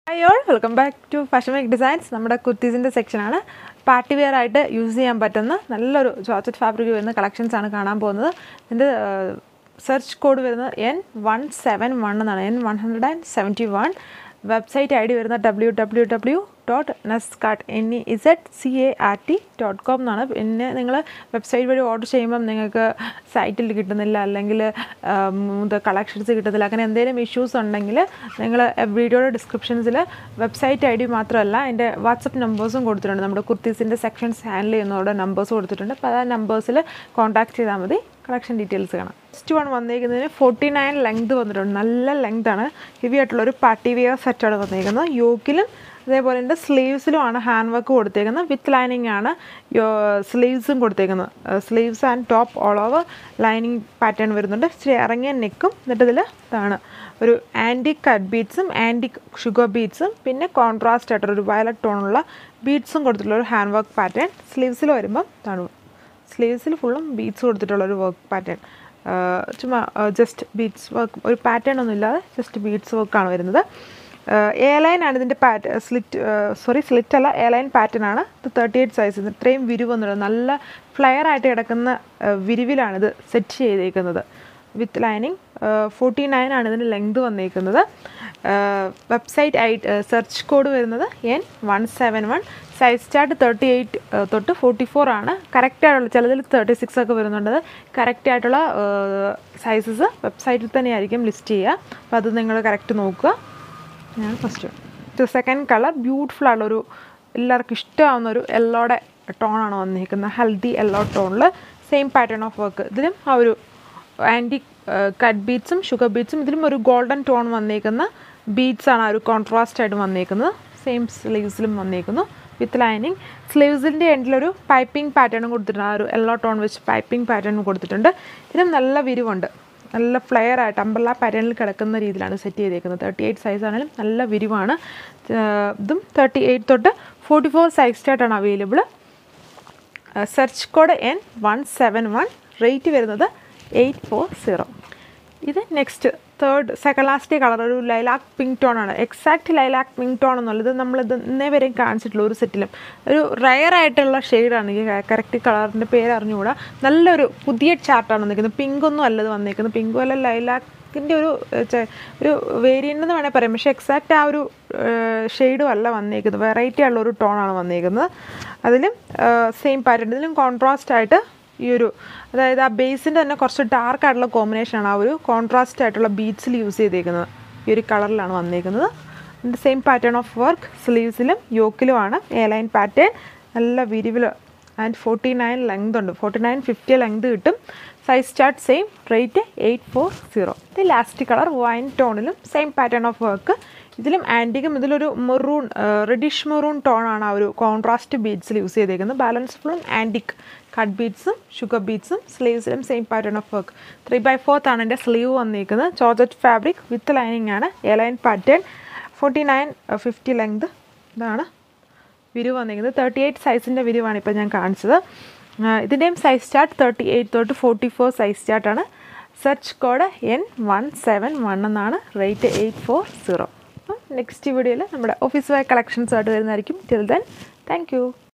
hi all welcome back to fashion make designs നമ്മുടെ കുർത്തീസിൻ്റെ സെക്ഷനാണ് പാർട്ടി വെയർ ആയിട്ട് യൂസ് ചെയ്യാൻ പറ്റുന്ന നല്ലൊരു ജോർജറ്റ് ഫാബ്രിക് വരുന്ന കളക്ഷൻസ് ആണ് കാണാൻ പോകുന്നത് ഇതിൻ്റെ സെർച്ച് കോഡ് വരുന്നത് എൻ വൺ സെവൻ വൺ എന്നാണ് N one hundred and seventy one website I D വരുന്നത് W W W dot Nezcart N E Z C A R T dot com എന്നാണ് പിന്നെ നിങ്ങൾ വെബ്സൈറ്റ് വഴി ഓർഡർ ചെയ്യുമ്പം നിങ്ങൾക്ക് സൈറ്റിൽ കിട്ടുന്നില്ല അല്ലെങ്കിൽ ഇത് കളക്ഷൻസ് കിട്ടുന്നില്ല അങ്ങനെ എന്തെങ്കിലും ഇഷ്യൂസ് ഉണ്ടെങ്കിൽ നിങ്ങൾ വീഡിയോയുടെ ഡിസ്ക്രിപ്ഷൻസിൽ വെബ്സൈറ്റ് ഐ ഡി മാത്രമല്ല എൻ്റെ വാട്സപ്പ് നമ്പേഴ്സും കൊടുത്തിട്ടുണ്ട് നമ്മുടെ കുർത്തീസിൻ്റെ സെക്ഷൻസ് ഹാൻഡിൽ ചെയ്യുന്നവരുടെ നമ്പേഴ്സ് കൊടുത്തിട്ടുണ്ട് അപ്പോൾ ആ നമ്പേഴ്സിൽ കോൺടാക്ട് ചെയ്താൽ മതി കളക്ഷൻ ഡീറ്റെയിൽസ് കാണാം ഫസ്റ്റ് വൺ വന്നിരിക്കുന്നതിന് ഫോർട്ടി നയൻ ലെങ്ത് വന്നിട്ടുണ്ട് നല്ല ലെങ്ത് ആണ് ഹെവി ആയിട്ടുള്ള ഒരു പാർട്ടി വെയർ സെറ്റാണ് വന്നിരിക്കുന്നത് യോക്കിലും അതേപോലെ തന്നെ സ്ലീവ്സിലുമാണ് ഹാൻഡ് വർക്ക് കൊടുത്തേക്കുന്നത് വിത്ത് ലൈനിങ് ആണ് സ്ലീവ്സും കൊടുത്തേക്കുന്നത് sleeves and top all over lining pattern വരുന്നുണ്ട് ഇച്ചിരി ഇറങ്ങിയ നെക്കും എന്നിട്ട് ഇതിൽ ഇതാണ് ഒരു ആൻറ്റിക് കട്ട് ബീഡ്സും ആൻറ്റിക് ഷുഗർ ബീഡ്സും പിന്നെ കോൺട്രാസ്റ്റ് ആയിട്ടുള്ള ഒരു വയലറ്റ് ടോണുള്ള ബീഡ്സും കൊടുത്തിട്ടുള്ള ഒരു ഹാൻഡ് വർക്ക് പാറ്റേൺ സ്ലീവ്സിൽ വരുമ്പോൾ ഇതാണ് സ്ലീവ്സിൽ ഫുള്ളും ബീഡ്സ് കൊടുത്തിട്ടുള്ള ഒരു വർക്ക് പാറ്റേൺ ചുമ്മാ ജസ്റ്റ് ബീഡ്സ് വർക്ക് ഒരു പാറ്റേൺ ഒന്നും ഇല്ലാതെ ജസ്റ്റ് ബീഡ്സ് വർക്കാണ് വരുന്നത് എ ലൈൻ ആണ് ഇതിൻ്റെ പാറ്റ് സ്ലിറ്റ് സോറി സ്ലിറ്റ് അല്ല എ ലൈൻ പാറ്റേൺ ആണ് ഇത് തേർട്ടി എയ്റ്റ് സൈസ് ഇത്രയും വിരിവ് വന്നിട്ടുണ്ട് നല്ല ഫ്ലെയർ ആയിട്ട് കിടക്കുന്ന വിരിവിലാണ് ഇത് സെറ്റ് ചെയ്തേക്കുന്നത് വിത്ത് ലൈനിങ് ഫോർട്ടി നയൻ ആണ് ഇതിൻ്റെ ലെങ്ത് വന്നേക്കുന്നത് വെബ്സൈറ്റ് ഐ സെർച്ച് കോഡ് വരുന്നത് N one seven one size chart thirty eight തൊട്ട് ഫോർട്ടി ഫോർ ആണ് കറക്റ്റ് ആയിട്ടുള്ള ചിലതിൽ തേർട്ടി സിക്സ് ഒക്കെ വരുന്നുണ്ട് കറക്റ്റ് ആയിട്ടുള്ള സൈസസ് വെബ്സൈറ്റിൽ തന്നെയായിരിക്കും ലിസ്റ്റ് ചെയ്യുക അപ്പോൾ അത് നിങ്ങൾ കറക്റ്റ് നോക്കുക ഞാൻ ഫസ്റ്റ് ഇത് സെക്കൻഡ് കളർ ബ്യൂട്ടിഫുൾ ആയിട്ടുള്ളൊരു എല്ലാവർക്കും ഇഷ്ടമാവുന്ന ഒരു യെല്ലോടെ ടോണാണ് വന്നിരിക്കുന്നത് ഹെൽത്തി യെല്ലോ ടോണിൽ സെയിം പാറ്റേൺ ഓഫ് വർക്ക് ഇതിലും ആ ഒരു ആൻറ്റി കട്ട് ബീഡ്സും ഷുഗർ ബീഡ്സും ഇതിലും ഒരു ഗോൾഡൻ ടോൺ വന്നിരിക്കുന്ന ബീഡ്സ് ആണ് ആ ഒരു കോൺട്രാസ്റ്റ് ആയിട്ട് വന്നിരിക്കുന്നത് സെയിം സ്ലീവ്സിലും വന്നിരിക്കുന്നു വിത്ത് ലൈനിങ് സ്ലീവ്സിൻ്റെ എൻഡിലൊരു പൈപ്പിംഗ് പാറ്റേണും കൊടുത്തിട്ടുണ്ട് ആ ഒരു യെല്ലോ ടോൺ വെച്ച് പൈപ്പിംഗ് പാറ്റേണും കൊടുത്തിട്ടുണ്ട് ഇതിനും നല്ല വിരിവുണ്ട് നല്ല ഫ്ലെയർ ആയിട്ട് അമ്പല്ല പാറ്റേണിൽ കിടക്കുന്ന രീതിയിലാണ് സെറ്റ് ചെയ്തേക്കുന്നത് തേർട്ടി എയ്റ്റ് സൈസ് ആണെങ്കിലും നല്ല വിരിവാണ് ഇതും തേർട്ടി എയ്റ്റ് തൊട്ട് ഫോർട്ടി ഫോർ സൈസ് സ്റ്റാർട്ടാണ് available search code N one seven one rate വരുന്നത് എയ്റ്റ് ഫോർ സീറോ ഇത് next third second last colour ഒരു ലൈലാക്ക് പിങ്ക് ടോൺ ആണ് എക്സാക്ട് ലൈലാക്ക് പിങ്ക് ടോൺ എന്നുള്ളത് നമ്മളിത് ഇന്നേ വരെയും കാണിച്ചിട്ടുള്ള ഒരു സെറ്റിലും ഒരു റയർ ആയിട്ടുള്ള ഷെയ്ഡാണ് ഈ കറക്റ്റ് കളറിൻ്റെ പേര് അറിഞ്ഞുകൂടാ നല്ലൊരു പുതിയ ചാർട്ടാണ് വന്നിരിക്കുന്നത് പിങ്ക് ഒന്നും അല്ലത് വന്നിരിക്കുന്നത് പിങ്കും അല്ല ലൈലാക്കിൻ്റെ ഒരു ഒരു വേരിയൻ്റ് എന്ന് വേണമെങ്കിൽ പറയാം പക്ഷേ എക്സാക്റ്റ് ആ ഒരു ഷെയ്ഡും അല്ല വന്നിരിക്കുന്നത് വെറൈറ്റി ഉള്ള ഒരു ടോണാണ് വന്നിരിക്കുന്നത് അതിലും സെയിം പാറ്റേൺ ഇതിലും കോൺട്രാസ്റ്റ് ആയിട്ട് ഈ ഒരു അതായത് ആ ബേസിൻ്റെ തന്നെ കുറച്ച് ഡാർക്ക് ആയിട്ടുള്ള കോമ്പിനേഷനാണ് ആ ഒരു കോൺട്രാസ്റ്റ് ആയിട്ടുള്ള ബീഡ്സിൽ യൂസ് ചെയ്തേക്കുന്നത് ഈ ഒരു കളറിലാണ് വന്നിരിക്കുന്നത് അതിൻ്റെ സെയിം പാറ്റേൺ ഓഫ് വർക്ക് സ്ലീവ്സിലും യോക്കിലുമാണ് എ ലൈൻ പാറ്റേൺ നല്ല വിരിവിൽ ആൻഡ് ഫോർട്ടി നയൻ ലെങ്ത് ഉണ്ട് ഫോർട്ടി നയൻ ഫിഫ്റ്റി ലെങ്ത് കിട്ടും size chart same rate eight four zero ഇത് ലാസ്റ്റ് കളർ വൈൻ ടോണിലും സെയിം പാറ്റേൺ ഓഫ് വർക്ക് ഇതിലും ആൻറ്റിക്കും ഇതിലൊരു മെറൂൺ റെഡിഷ് മെറൂൺ ടോണാണ് ആ ഒരു കോൺട്രാസ്റ്റ് ബീഡ്സിൽ യൂസ് ചെയ്തേക്കുന്നത് ബാലൻസ് ഫുള്ളും ആൻറ്റിക് കട്ട് ബീഡ്സും ഷുഗർ ബീഡ്സും സ്ലീവ്സിലും same pattern of work three by fourth ആണ് എൻ്റെ സ്ലീവ് വന്നിരിക്കുന്നത് ചോർജറ്റ് ഫാബ്രിക് വിത്ത് ലൈനിങ് ആണ് A line pattern forty nine fifty length ഇതാണ് വിരിവ് വന്നിരിക്കുന്നത് തേർട്ടി എയ്റ്റ് സൈസിൻ്റെ വിരിവാണ് ഇപ്പോൾ ഞാൻ കാണിച്ചത് ഇതിൻ്റെയും സൈസ് ചാർട്ട് തേർട്ടി എയ്റ്റ് തൊട്ട് ഫോർട്ടി ഫോർ സൈസ് ചാർട്ടാണ് search code N one seven one എന്നാണ് റേറ്റ് എയ്റ്റ് ഫോർ സീറോ അപ്പം നെക്സ്റ്റ് വീഡിയോയിൽ നമ്മുടെ ഓഫീസ് വയ കളക്ഷൻസ് ആയിട്ട് വരുന്നതായിരിക്കും ടിൽ ദെൻ താങ്ക് യു